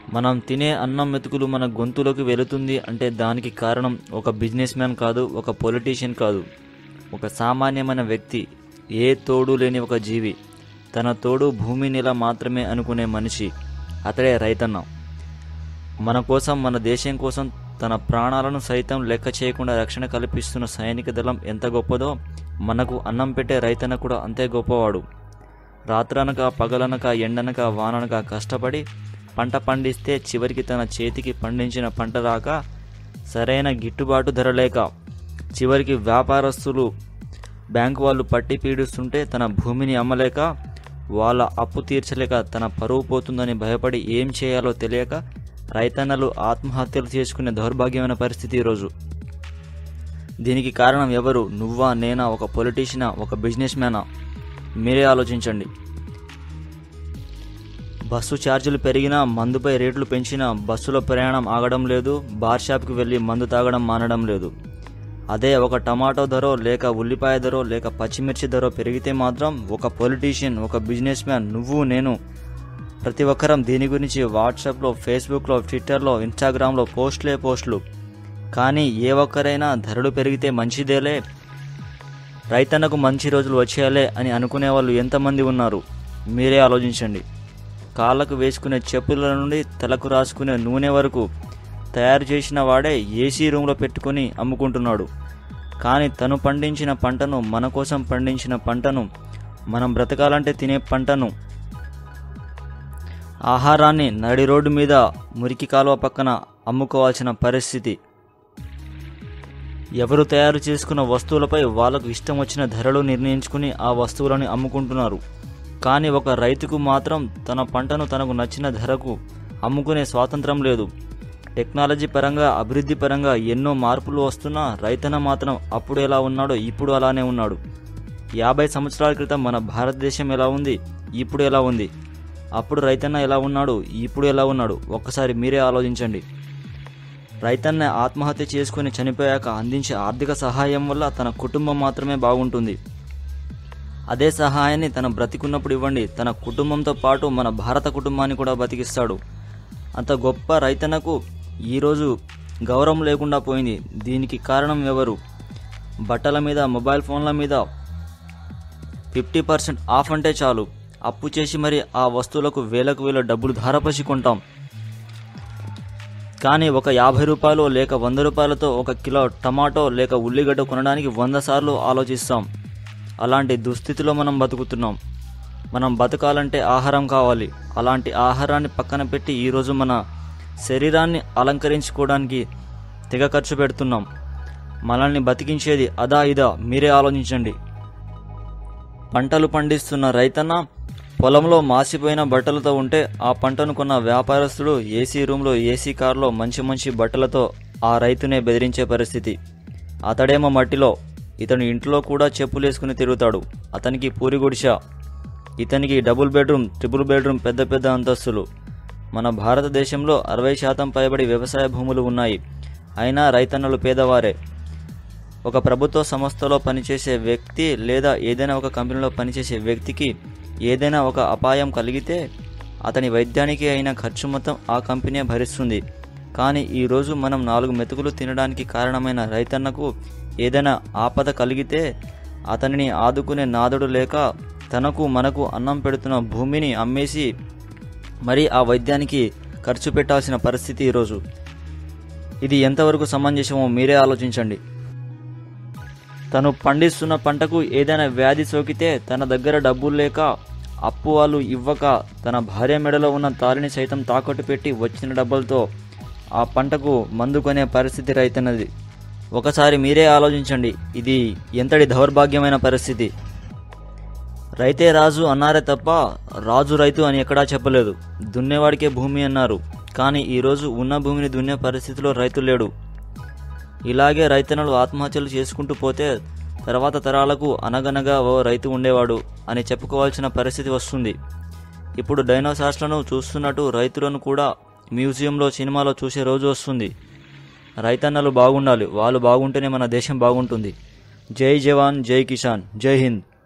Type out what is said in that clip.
మనం తినే అన్నం మెతుకులు మన గొంతులోకి వెళుతుంది అంటే దానికి కారణం ఒక బిజినెస్ మ్యాన్ కాదు ఒక పొలిటీషియన్ కాదు ఒక సామాన్యమైన వ్యక్తి ఏ తోడు లేని ఒక జీవి తన తోడు భూమి నెల మాత్రమే అనుకునే మనిషి అతడే రైతన్న మన కోసం మన దేశం కోసం తన ప్రాణాలను సైతం లెక్క చేయకుండా రక్షణ కల్పిస్తున్న సైనిక దళం ఎంత గొప్పదో మనకు అన్నం పెట్టే రైతన్న కూడా అంతే గొప్పవాడు రాత్రనక పగలనక ఎండనక వాననక కష్టపడి పంట పండిస్తే చివరికి తన చేతికి పండించిన పంట రాక సరైన గిట్టుబాటు ధర లేక చివరికి వ్యాపారస్తులు బ్యాంకు వాళ్ళు పట్టి పీడిస్తుంటే తన భూమిని అమ్మలేక వాళ్ళ అప్పు తీర్చలేక తన పరువు పోతుందని భయపడి ఏం చేయాలో తెలియక రైతన్నలు ఆత్మహత్యలు చేసుకునే దౌర్భాగ్యమైన పరిస్థితి ఈరోజు దీనికి కారణం ఎవరు నువ్వా నేనా ఒక పొలిటీషియనా ఒక బిజినెస్ మ్యానా మీరే ఆలోచించండి బస్సు ఛార్జీలు పెరిగినా మందుపై రేట్లు పెంచినా బస్సులో ప్రయాణం ఆగడం లేదు బార్ షాప్కి వెళ్ళి మందు తాగడం మానడం లేదు అదే ఒక టమాటో ధరో లేక ఉల్లిపాయ ధరో లేక పచ్చిమిర్చి ధరో పెరిగితే మాత్రం ఒక పొలిటీషియన్ ఒక బిజినెస్ మ్యాన్ నువ్వు నేను ప్రతి ఒక్కరం దీని గురించి వాట్సాప్లో ఫేస్బుక్లో ట్విట్టర్లో ఇన్స్టాగ్రామ్లో పోస్టులే పోస్టులు కానీ ఏ ఒక్కరైనా ధరలు పెరిగితే మంచిదేలే రైతన్నకు మంచి రోజులు వచ్చేయాలే అని అనుకునే వాళ్ళు ఎంతమంది ఉన్నారు మీరే ఆలోచించండి కాళ్ళకు వేసుకునే చెప్పుల నుండి తలకు రాసుకునే నూనె వరకు తయారు చేసిన వాడే ఏసీ రూమ్లో పెట్టుకొని అమ్ముకుంటున్నాడు కానీ తను పండించిన పంటను మన కోసం పండించిన పంటను మనం బ్రతకాలంటే తినే పంటను ఆహారాన్ని నడి రోడ్డు మీద మురికి కాలువ పక్కన అమ్ముకోవాల్సిన పరిస్థితి ఎవరు తయారు చేసుకున్న వస్తువులపై వాళ్ళకు ఇష్టం వచ్చిన ధరలు నిర్ణయించుకుని ఆ వస్తువులను అమ్ముకుంటున్నారు కానీ ఒక రైతుకు మాత్రం తన పంటను తనకు నచ్చిన ధరకు అమ్ముకునే స్వాతంత్రం లేదు టెక్నాలజీ పరంగా అభివృద్ధి పరంగా ఎన్నో మార్పులు వస్తున్నా రైతన్న మాత్రం అప్పుడు ఎలా ఉన్నాడో ఇప్పుడు అలానే ఉన్నాడు యాభై సంవత్సరాల క్రితం మన భారతదేశం ఎలా ఉంది ఇప్పుడు ఎలా ఉంది అప్పుడు రైతన్న ఎలా ఉన్నాడు ఇప్పుడు ఎలా ఉన్నాడు ఒక్కసారి మీరే ఆలోచించండి రైతన్న ఆత్మహత్య చేసుకుని చనిపోయాక అందించే ఆర్థిక సహాయం వల్ల తన కుటుంబం మాత్రమే బాగుంటుంది అదే సహాయాన్ని తన బ్రతికున్నప్పుడు ఇవ్వండి తన కుటుంబంతో పాటు మన భారత కుటుంబాన్ని కూడా బతికిస్తాడు అంత గొప్ప రైతన్నకు ఈరోజు గౌరవం లేకుండా పోయింది దీనికి కారణం ఎవరు బట్టల మీద మొబైల్ ఫోన్ల మీద ఫిఫ్టీ పర్సెంట్ ఆఫ్ అంటే చాలు అప్పు చేసి మరి ఆ వస్తువులకు వేలకు వేల డబ్బులు ధారపసి కొంటాం కానీ ఒక యాభై రూపాయలు లేక వంద రూపాయలతో ఒక కిలో టమాటో లేక ఉల్లిగడ్డ కొనడానికి వంద సార్లు ఆలోచిస్తాం అలాంటి దుస్థితిలో మనం బతుకుతున్నాం మనం బతకాలంటే ఆహారం కావాలి అలాంటి ఆహారాన్ని పక్కన పెట్టి ఈరోజు మన శరీరాన్ని అలంకరించుకోవడానికి తెగ ఖర్చు పెడుతున్నాం మనల్ని బతికించేది అదా ఇదా మీరే ఆలోచించండి పంటలు పండిస్తున్న రైతన్న పొలంలో మాసిపోయిన బట్టలతో ఉంటే ఆ పంటను కొన్న వ్యాపారస్తుడు ఏసీ రూమ్లో ఏసీ కారులో మంచి మంచి బట్టలతో ఆ రైతునే బెదిరించే పరిస్థితి అతడేమో మట్టిలో ఇతను ఇంట్లో కూడా చెప్పులేసుకుని తిరుగుతాడు అతనికి పూరి గుడిస ఇతనికి డబుల్ బెడ్రూమ్ ట్రిపుల్ బెడ్రూమ్ పెద్ద పెద్ద అంతస్తులు మన భారతదేశంలో అరవై శాతం పైబడి వ్యవసాయ భూములు ఉన్నాయి అయినా రైతన్నలు పేదవారే ఒక ప్రభుత్వ సంస్థలో పనిచేసే వ్యక్తి లేదా ఏదైనా ఒక కంపెనీలో పనిచేసే వ్యక్తికి ఏదైనా ఒక అపాయం కలిగితే అతని వైద్యానికి అయిన ఖర్చు మొత్తం ఆ కంపెనీ భరిస్తుంది కానీ ఈరోజు మనం నాలుగు మెతుకులు తినడానికి కారణమైన రైతన్నకు ఏదైనా ఆపద కలిగితే అతనిని ఆదుకునే నాదుడు లేక తనకు మనకు అన్నం పెడుతున్న భూమిని అమ్మేసి మరి ఆ వైద్యానికి ఖర్చు పెట్టాల్సిన పరిస్థితి ఈరోజు ఇది ఎంతవరకు సమంజసమో మీరే ఆలోచించండి తను పండిస్తున్న పంటకు ఏదైనా వ్యాధి సోకితే తన దగ్గర డబ్బులు లేక అప్పు వాళ్ళు ఇవ్వక తన భార్య మెడలో ఉన్న తాలిని సైతం తాకట్టు పెట్టి వచ్చిన డబ్బులతో ఆ పంటకు మందు కొనే పరిస్థితి రైతున్నది ఒకసారి మీరే ఆలోచించండి ఇది ఎంతటి దౌర్భాగ్యమైన పరిస్థితి రైతే రాజు అన్నారే తప్ప రాజు రైతు అని ఎక్కడా చెప్పలేదు దున్నేవాడికే భూమి అన్నారు కానీ ఈరోజు ఉన్న భూమిని దున్నే పరిస్థితిలో రైతు లేడు ఇలాగే రైతన్నలు ఆత్మహత్యలు చేసుకుంటూ పోతే తర్వాత తరాలకు అనగనగా ఓ రైతు ఉండేవాడు అని చెప్పుకోవాల్సిన పరిస్థితి వస్తుంది ఇప్పుడు డైనోసార్స్లను చూస్తున్నట్టు రైతులను కూడా మ్యూజియంలో సినిమాలో చూసే రోజు వస్తుంది రైతన్నలు బాగుండాలి వాళ్ళు బాగుంటేనే మన దేశం బాగుంటుంది జై జవాన్ జై కిసాన్ జై హింద్